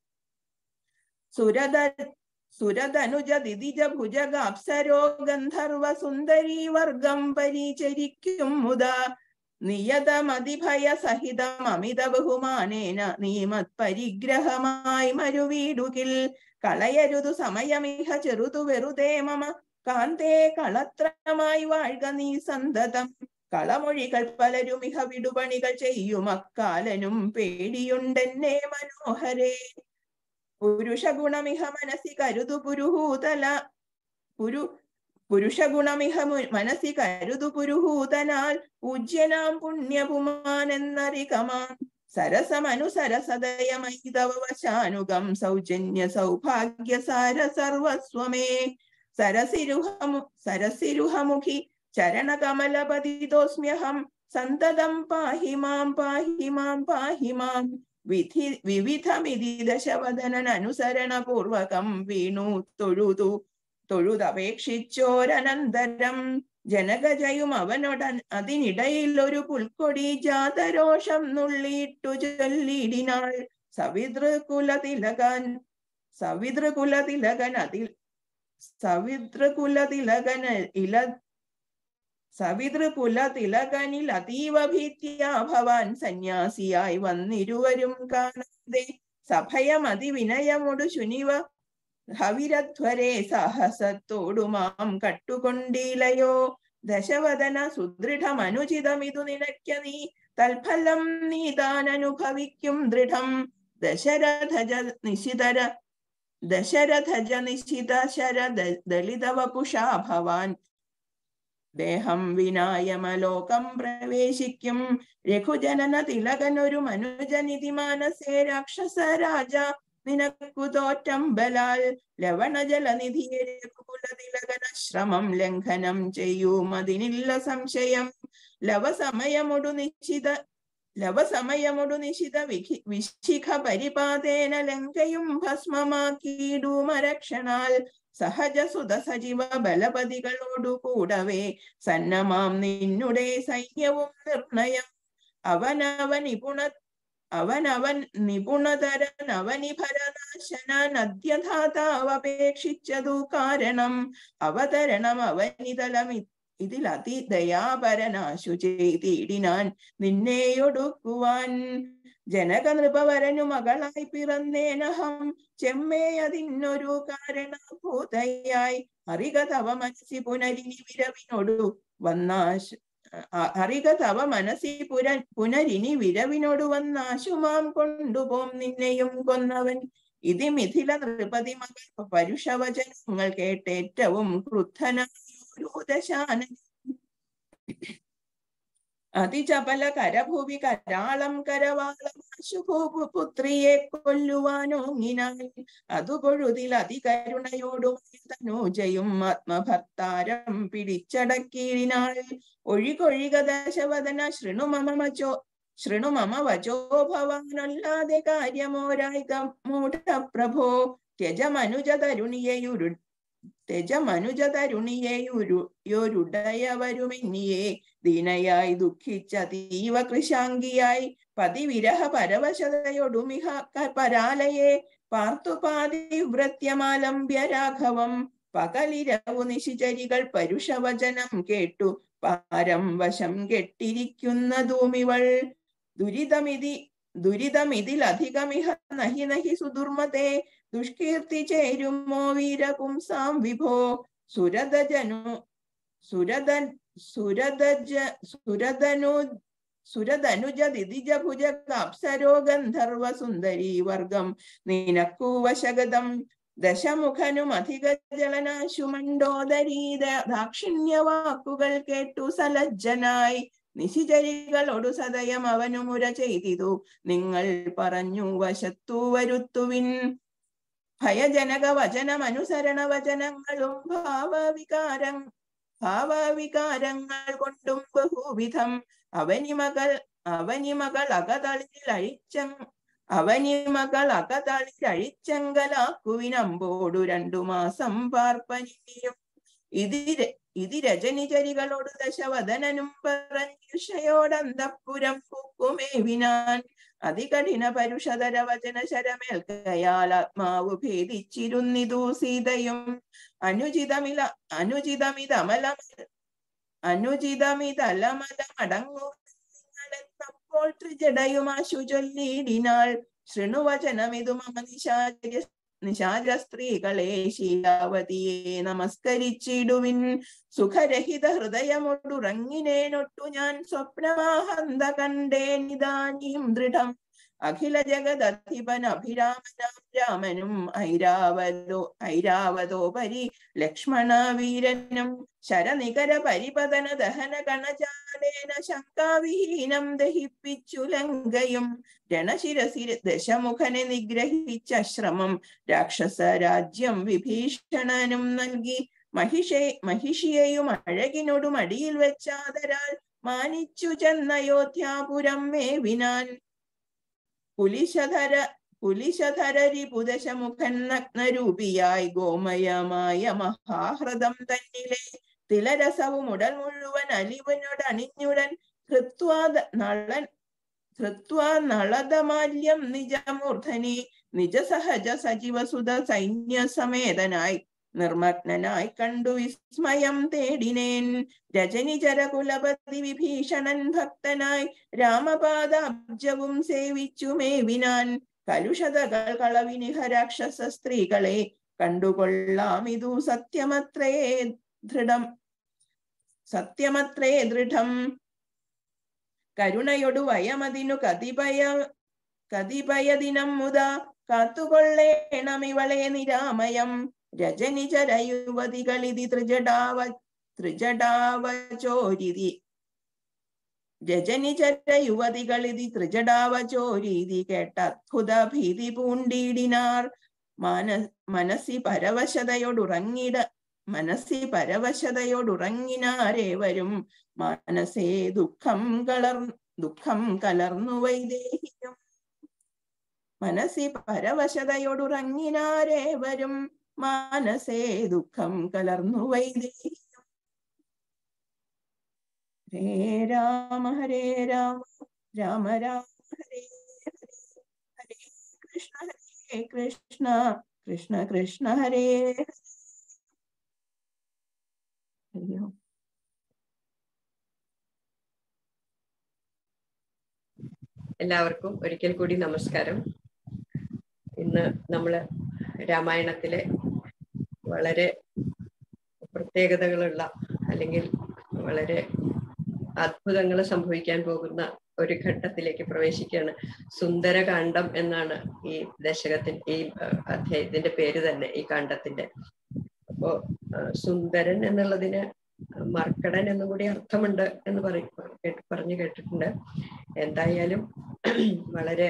സുരത സുരതനുജ ദിദിജ ഭുജഗാപ്സരോ ഗന്ധർവ സുന്ദരീ വർഗം പരിചരിക്കും മുതാ നിയതമതിഭയ സഹിതം അമിത ബഹുമാനേന നീമത് പരിഗ്രഹമായി മരുവീടുകിൽ കളയരുതു സമയമിഹ ചെറുതു വെറുതെ മമ കാന്തേ കളത്രമായി വാഴ്ക നീ സന്തതം കളമൊഴികൾ പലരും ഇഹ വിടുപണികൾ ചെയ്യും അക്കാലനും പേടിയുണ്ടെന്നെ മനോഹരേ പുരുഷഗുണമിഹ മനസ്സി കരുതു പുരുഹൂതല പുരു പുരുഷഗുണമിഹ മു- മനസ്സി കരുതു പുരുഹൂതനാൽ പൂജ്യനാം പുണ്യപുമാൻ എന്നറികമാം സരസമനുസരസദയമയി തവ വശാനുഗം സൗജന്യ സൗഭാഗ്യ സാര സർവസ്വമേ സരസിരുഹമു സരസിരുഹമുഖി ചരണകമലപതിതോസ്മ്യഹം സന്തതം പാഹി മാം പാഹി മാം പാഹി മാം വിധി വിവിധമിതി ദശവദനൻ അനുസരണ പൂർവകം വീണു തൊഴുതു തൊഴുതപേക്ഷിച്ചോരനന്തരം ജനകജയും അവനോടൻ അതിനിടയിൽ ഒരു പുൽക്കൊടി ജാതരോഷം നുള്ളിയിട്ടു ചൊല്ലിടിനാൾ സവിതൃകുലതിലകൻ സവിതൃകുലതിലകൻ അതിൽ സവിതൃകുലതിലകൻ ഇല സവിതൃകുലതിലകനിൽ അതീവ ഭീത്യാ ഭവാൻ സന്യാസിയായി വന്നിരുവരും കാണാതെ സഭയമതി വിനയമൊടു ശുനിവ ഹവിരധ്വരെ സാഹസത്തോടു മാം കട്ടുകൊണ്ടീലയോ ദശവദന സുദൃഢമനുചിതമിതു നിനയ്ക്ക നീ തൽഫലം നീ താൻ അനുഭവിക്കും ദൃഢം ദശരഥജ നിശിതര ദശരഥജ നിശിത ശര ദളിത വപുഷാ ഭവാൻ ദേഹം വിനായമലോകം പ്രവേശിക്കും രഘുജനന തിലകനൊരു മനുജനിധി മാനസേ രാക്ഷസ രാജ നിനക്കു തോറ്റം ബലാൽ ലവണജലനിധിയെ രഘുകുലതിലകന ശ്രമം ലംഘനം ചെയ്യൂമതിനില്ല സംശയം ലവസമയമൊടു നിശ്ചിത ലവസമയമൊടു നിശിത വിഖി വിശിഖ പരിപാതേന ലങ്കയും ഭസ്മമാക്കിയിടൂമരക്ഷണാൽ സഹജ സുത സജീവ ബലപതികളോടു കൂടവേ സന്നമാം നിന്നുടെ സൈന്യവും നിർണയം അവനവൻ നിപുണ അവനവൻ നിപുണതരൻ അവനിഭരനാശനാൻ അദ്യധാതാവപേക്ഷിച്ചതു കാരണം അവതരണം അവനിതലമി ഇതിൽ അതിദയാപരനാശു ചെയ്തിടിനാൻ നിന്നെയൊടുക്കുവാൻ ജനക നൃപവരനു മകളായി പിറന്നേനഹം ചെമ്മേ അതിനൊരു കാരണഭൂതയായി അറിക തവ മനസ്സി പുനരിനി വിരവിനോടു വന്നാശ അ- അറിക തവ മനസ്സി പുര പുനരിനി വിരവിനോട് വന്നാശുമാം കൊണ്ടുപോം നിന്നെയും കൊന്നവൻ ഇതി മിഥില നൃപതി മകൾ പരുഷവചനങ്ങൾ കേട്ടേറ്റവും ക്രുദ്ധനായ അതിചപല കരഭൂവി കരാളം കരവാളം പുത്രിയെ കൊല്ലുവാനോങ്ങിനാൽ അതു പൊഴുതിൽ അതികരുണയോടും തനൂജയും ആത്മഭർത്താരം പിടിച്ചടക്കിയിടിനാൾ ഒഴികൊഴിക ദശവദന ശൃണു മമ മചോ ശൃണു മമ വചോ ഭവാനല്ലാതെ കാര്യമോരായിക മൂഢപ്രഭോ ത്യജമനുജ തരുണിയെയുരു ത്യജമനുജ തരുണിയെയുരു യൊരുടയവരുമെന്നിയെ ദീനയായി ദുഃഖിച്ച തീവ കൃശാംഗിയായി പതിവിരഹ പരവശതയൊടുമിഹ ക- പരാലയെ പാർത്തുപാതിവ്രത്യമാലംബ്യ രാഘവം പകലിരവു നിശിചരികൾ പരുഷവചനം കേട്ടു പാരം വശം കെട്ടിരിക്കുന്നതുമിവൾ ദുരിതമിതി ദുരിതമിതിലധികമിഹ നഹി നഹി സുദുർമതേ ദുഷ്കീർത്തി ചേരുമോ വീരപുംസാം വിഭോ സുരതജനു സുരതൻ സുരതജ സുരതനു സുരതനുജ ദിതിജ ഭുജ കാപ്സരോ ഗന്ധർവ സുന്ദരീ വർഗം നിനക്കു വശഗതം ദശമുഖനും അധിക ജലനാശു മണ്ടോദരീത ദാക്ഷിണ്യ വാക്കുകൾ കേട്ടു സലജ്ജനായി നിശിചരികളോടു സദയം അവനു മുര ചെയ്തിതു നിങ്ങൾ പറഞ്ഞു വശത്തു വരുത്തുവിൻ ഭയജനക വചനമനുസരണ വചനങ്ങളും ഭാവവികാരം ഭാവവികാരങ്ങൾ കൊണ്ടും ബഹുവിധം അവനിമകൾ അവനിമകൾ അകതളിൽ അഴിച്ച അവനിമകൾ അകതളിൽ അഴിച്ചങ്കലാക്കുവിനമ്പോടു രണ്ടു മാസം പാർപ്പനിയും ഇതിര ഇതി രജനിചരികളോട് ദശവദനനും പറഞ്ഞുഷയോടന്തപ്പുരം പൂക്കുമേവിനാൻ അതികഠിന പരുഷതര വചന ശരമേൽക്കയാൽ ആത്മാവ് ഭേദിച്ചിരുന്നിതു സീതയും അനുചിതമില അനുചിതമിതമല അനുചിതമിതലമലമടങ്ങുമെന്നപ്പോൾ ത്രിജടയുമാശു ചൊല്ലിയിടിനാൾ ശൃണുവചനമിതു മമ നിശാചര്യ നിശാച സ്ത്രീകളെ ശീലാവതിയെ നമസ്കരിച്ചിടുവിൻ സുഖരഹിത ഹൃദയമൊടുറങ്ങിനേനൊട്ടു ഞാൻ സ്വപ്നമാഹന്ത കണ്ടേനിതാനിയും ദൃഢം അഖില ജഗദധിപൻ അഭിരാമനാം രാമനും ഐരാവതോ ഐരാവതോപരി ലക്ഷ്മണ വീരനും ശരനികര പരിപതന ദഹന കണജാലേന ശങ്കാവിഹീനം ദഹിപ്പിച്ചു ലങ്കയും രണശിരസി ദശമുഖനെ നിഗ്രഹിച്ച ശ്രമം രാക്ഷസ രാജ്യം വിഭീഷണനും നൽകി മഹിഷെ മഹിഷിയെയും അഴകിനോടും അടിയിൽ വെച്ചാതരാൽ മാനിച്ചു ചെന്നയോധ്യാപുരം മേവിനാൻ പുലിശധര പുലിശധരരി പുദശമുഖൻ നഗ്നരൂപിയായി ഗോമയമായ മഹാഹൃദം തന്നിലെ തിലരസവും ഉടൽ മുഴുവൻ അലിവനോട് അണിഞ്ഞുടൻ ഹൃത്വാദ നളൻ ഹൃത്വാ നളതമാല്യം നിജമൂർധനി നിജസഹജ സജീവസുത സൈന്യ സമേതനായി നിർമ്മഗ്നനായി കണ്ടു വിസ്മയം തേടിനേൻ രജനിചര കുലപതി വിഭീഷണൻ ഭക്തനായി രാമപാദാബ്ജവും സേവിച്ചു മേവിനാൻ കലുഷതകൾ കളവിനിഹ രാക്ഷസ സ്ത്രീകളെ കണ്ടുകൊള്ളാം ഇതു സത്യമത്രേ ദൃഢം സത്യമത്രേ ദൃഢം കരുണയൊടു വയമതിനു കതിപയ കതിപയ ദിനം മുത കാത്തുകൊള്ളേണം ഇവളെ നിരാമയം രജനിചര യുവതികളിതി ത്രിജടാവ ത്രിജടാവചോരിതി രജനിചര യുവതികളിതി ത്രിജടാവചോരീതി കേട്ട അത്ഭുത ഭീതി പൂണ്ടിടിനാർ മാന മനസ്സി പരവശതയോടുറങ്ങിട മനസ്സി പരവശതയോടുറങ്ങിനാരേവരും മാനസേ ദുഃഖം കളർ ദുഃഖം കലർന്നു വൈദേഹിയും മനസ്സി പരവശതയോടുറങ്ങിനാരേവരും മാനസേ ദുഃഖം കലർന്നു വൈദേഹിയും ഹരേ രാമ ഹരേ രാമ രാമ രാമ ഹരേ ഹരേ ഹരേ കൃഷ്ണ ഹരേ കൃഷ്ണ കൃഷ്ണ കൃഷ്ണ ഹരേ ഹരിയോ എല്ലാവർക്കും ഒരിക്കൽ കൂടി നമസ്കാരം ഇന്ന് നമ്മൾ രാമായണത്തിലെ വളരെ പ്രത്യേകതകളുള്ള അല്ലെങ്കിൽ വളരെ അത്ഭുതങ്ങൾ സംഭവിക്കാൻ പോകുന്ന ഒരു ഘട്ടത്തിലേക്ക് പ്രവേശിക്കുകയാണ് സുന്ദരകാന്ഡം എന്നാണ് ഈ ദശകത്തിൽ ഈ അധ്യായത്തിന്റെ പേര് തന്നെ ഈ കാണ്ഡത്തിന്റെ അപ്പോ സുന്ദരൻ എന്നുള്ളതിന് മർക്കടൻ എന്നും കൂടി അർത്ഥമുണ്ട് എന്ന് പറ പറഞ്ഞു കേട്ടിട്ടുണ്ട് എന്തായാലും വളരെ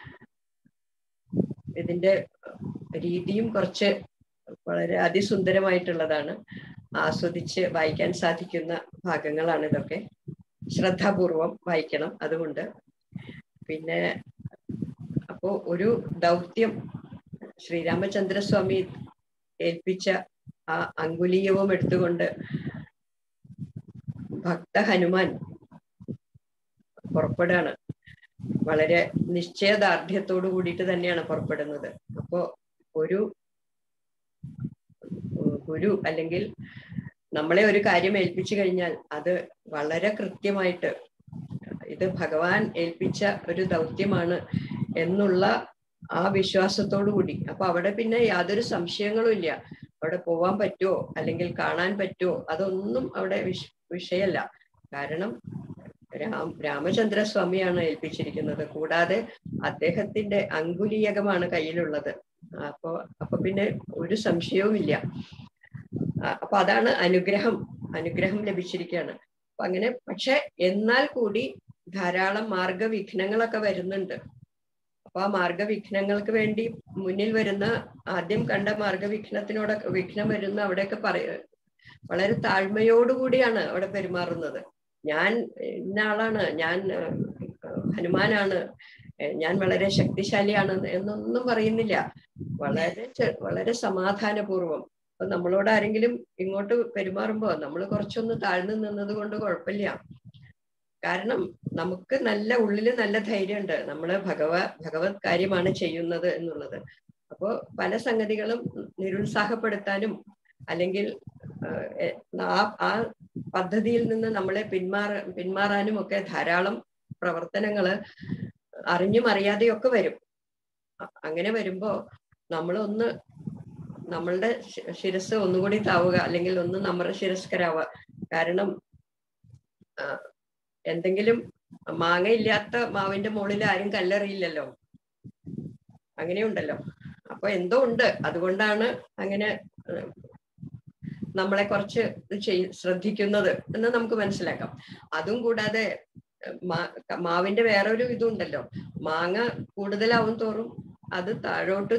ഇതിന്റെ രീതിയും കുറച്ച് വളരെ അതിസുന്ദരമായിട്ടുള്ളതാണ് ആസ്വദിച്ച് വായിക്കാൻ സാധിക്കുന്ന ഭാഗങ്ങളാണ് ഇതൊക്കെ ശ്രദ്ധാപൂർവം വായിക്കണം അതുകൊണ്ട് പിന്നെ അപ്പോ ഒരു ദൗത്യം ശ്രീരാമചന്ദ്രസ്വാമി ഏൽപ്പിച്ച ആ അങ്കുലീയവും എടുത്തുകൊണ്ട് ഭക്ത ഹനുമാൻ പുറപ്പെടുകയാണ് വളരെ നിശ്ചയദാർഢ്യത്തോടു കൂടിയിട്ട് തന്നെയാണ് പുറപ്പെടുന്നത് അപ്പോ ഒരു ഗുരു അല്ലെങ്കിൽ നമ്മളെ ഒരു കാര്യം ഏൽപ്പിച്ചു കഴിഞ്ഞാൽ അത് വളരെ കൃത്യമായിട്ട് ഇത് ഭഗവാൻ ഏൽപ്പിച്ച ഒരു ദൗത്യമാണ് എന്നുള്ള ആ വിശ്വാസത്തോടു കൂടി അപ്പൊ അവിടെ പിന്നെ യാതൊരു സംശയങ്ങളും ഇല്ല അവിടെ പോവാൻ പറ്റുമോ അല്ലെങ്കിൽ കാണാൻ പറ്റുമോ അതൊന്നും അവിടെ വിഷ വിഷയമല്ല കാരണം രാം രാമചന്ദ്രസ്വാമിയാണ് ഏൽപ്പിച്ചിരിക്കുന്നത് കൂടാതെ അദ്ദേഹത്തിന്റെ അങ്കുലീയകമാണ് കയ്യിലുള്ളത് അപ്പോ അപ്പൊ പിന്നെ ഒരു സംശയവുമില്ല ആ, അപ്പൊ അതാണ് അനുഗ്രഹം അനുഗ്രഹം ലഭിച്ചിരിക്കുകയാണ് അപ്പൊ അങ്ങനെ പക്ഷെ എന്നാൽ കൂടി ധാരാളം മാർഗവിഘ്നങ്ങളൊക്കെ വരുന്നുണ്ട് അപ്പൊ ആ മാർഗവിഘ്നങ്ങൾക്ക് വേണ്ടി മുന്നിൽ വരുന്ന ആദ്യം കണ്ട മാർഗവിഘ്നത്തിനോടൊക്കെ വിഘ്നം വരുന്ന അവിടെയൊക്കെ പറയ വളരെ താഴ്മയോടുകൂടിയാണ് അവിടെ പെരുമാറുന്നത് ഞാൻ ഇന്ന ആളാണ് ഞാൻ ഏഹ്, ഹനുമാനാണ് ഏഹ്, ഞാൻ വളരെ ശക്തിശാലിയാണ് എന്നൊന്നും പറയുന്നില്ല വളരെ ചെ- വളരെ സമാധാനപൂർവം അപ്പൊ നമ്മളോട് ആരെങ്കിലും ഇങ്ങോട്ട് പെരുമാറുമ്പോ നമ്മൾ കുറച്ചൊന്ന് താഴ്ന്നു നിന്നത് കൊണ്ട് കുഴപ്പമില്ല കാരണം നമുക്ക് നല്ല ഉള്ളില് നല്ല ധൈര്യമുണ്ട് നമ്മള് ഭഗവ ഭഗവത് കാര്യമാണ് ചെയ്യുന്നത് എന്നുള്ളത് അപ്പോ പല സംഗതികളും നിരുത്സാഹപ്പെടുത്താനും അല്ലെങ്കിൽ ആഹ്, എ- ആ ആ പദ്ധതിയിൽ നിന്ന് നമ്മളെ പിന്മാറ പിന്മാറാനും ഒക്കെ ധാരാളം പ്രവർത്തനങ്ങള് അറിഞ്ഞും അറിയാതെയും ഒക്കെ വരും അ- അങ്ങനെ വരുമ്പോ നമ്മളൊന്ന് നമ്മളുടെ ശി- ശിരസ് ഒന്നുകൂടി താവുക അല്ലെങ്കിൽ ഒന്ന് നമ്മുടെ ശിരസ്കരാവുക കാരണം ആ, എന്തെങ്കിലും മാങ്ങ ഇല്ലാത്ത മാവിന്റെ മുകളിൽ ആരും കല്ലെറിയില്ലല്ലോ അങ്ങനെയുണ്ടല്ലോ അപ്പൊ എന്തോ ഉണ്ട് അതുകൊണ്ടാണ് അങ്ങനെ ഏഹ്, നമ്മളെ കുറച്ച് ഇത് ചെയ് ശ്രദ്ധിക്കുന്നത് എന്ന് നമുക്ക് മനസ്സിലാക്കാം അതും കൂടാതെ ഏഹ്, മാ- മാവിന്റെ വേറെ ഒരു ഇതുണ്ടല്ലോ മാങ്ങ കൂടുതലാവും തോറും അത് താഴോട്ട്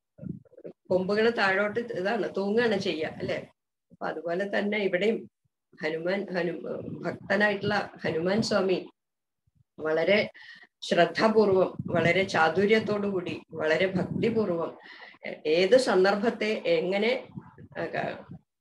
കൊമ്പുകൾ താഴോട്ട് ഇതാണ് തൂങ്ങാണ് ചെയ്യുക അല്ലെ അപ്പൊ അതുപോലെ തന്നെ ഇവിടെയും ഹനുമാൻ ഹനു ഭക്തനായിട്ടുള്ള ഹനുമാൻ സ്വാമി വളരെ ശ്രദ്ധാപൂർവം വളരെ ചാതുര്യത്തോടു കൂടി വളരെ ഭക്തിപൂർവം എ- ഏത് സന്ദർഭത്തെ എങ്ങനെ ആ, ക-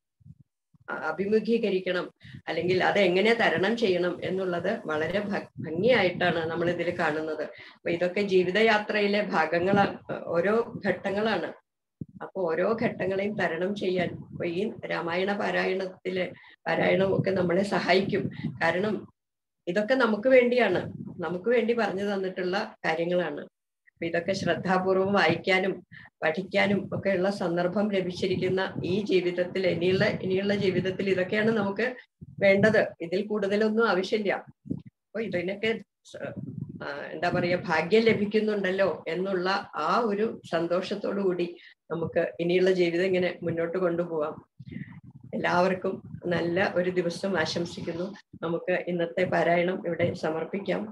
അ- അഭിമുഖീകരിക്കണം അല്ലെങ്കിൽ അത് എങ്ങനെ തരണം ചെയ്യണം എന്നുള്ളത് വളരെ ഭ- ഭംഗിയായിട്ടാണ് നമ്മൾ ഇതിൽ കാണുന്നത് അപ്പൊ ഇതൊക്കെ ജീവിതയാത്രയിലെ ഭാഗങ്ങളാ ഓരോ ഘട്ടങ്ങളാണ് അപ്പൊ ഓരോ ഘട്ടങ്ങളെയും തരണം ചെയ്യാൻ ഇപ്പൊ ഈ രാമായണ പാരായണത്തിലെ പാരായണം ഒക്കെ നമ്മളെ സഹായിക്കും കാരണം ഇതൊക്കെ നമുക്ക് വേണ്ടിയാണ് നമുക്ക് വേണ്ടി പറഞ്ഞു തന്നിട്ടുള്ള കാര്യങ്ങളാണ് അപ്പൊ ഇതൊക്കെ ശ്രദ്ധാപൂർവം വായിക്കാനും പഠിക്കാനും ഒക്കെയുള്ള സന്ദർഭം ലഭിച്ചിരിക്കുന്ന ഈ ജീവിതത്തിൽ ഇനിയുള്ള ഇനിയുള്ള ജീവിതത്തിൽ ഇതൊക്കെയാണ് നമുക്ക് വേണ്ടത് ഇതിൽ കൂടുതലൊന്നും ആവശ്യമില്ല അപ്പൊ ഇതിനൊക്കെ സ- ആ, എന്താ പറയാ ഭാഗ്യം ലഭിക്കുന്നുണ്ടല്ലോ എന്നുള്ള ആ ഒരു സന്തോഷത്തോടു കൂടി നമുക്ക് ഇനിയുള്ള ജീവിതം ഇങ്ങനെ മുന്നോട്ട് കൊണ്ടുപോവാം എല്ലാവർക്കും നല്ല ഒരു ദിവസം ആശംസിക്കുന്നു നമുക്ക് ഇന്നത്തെ പാരായണം ഇവിടെ സമർപ്പിക്കാം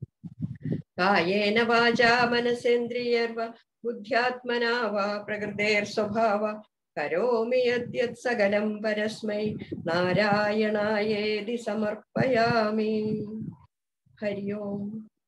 കായേന വാചാ മനസേന്ദ്രിയർവ ബുദ്ധ്യാത്മനാ വാ പ്രകൃതേർ സ്വഭാവ കരോമി യദ്യത് സകലം പരസ്മൈ നാരായണായേതി സമർപ്പയാമി ഹരി ഓം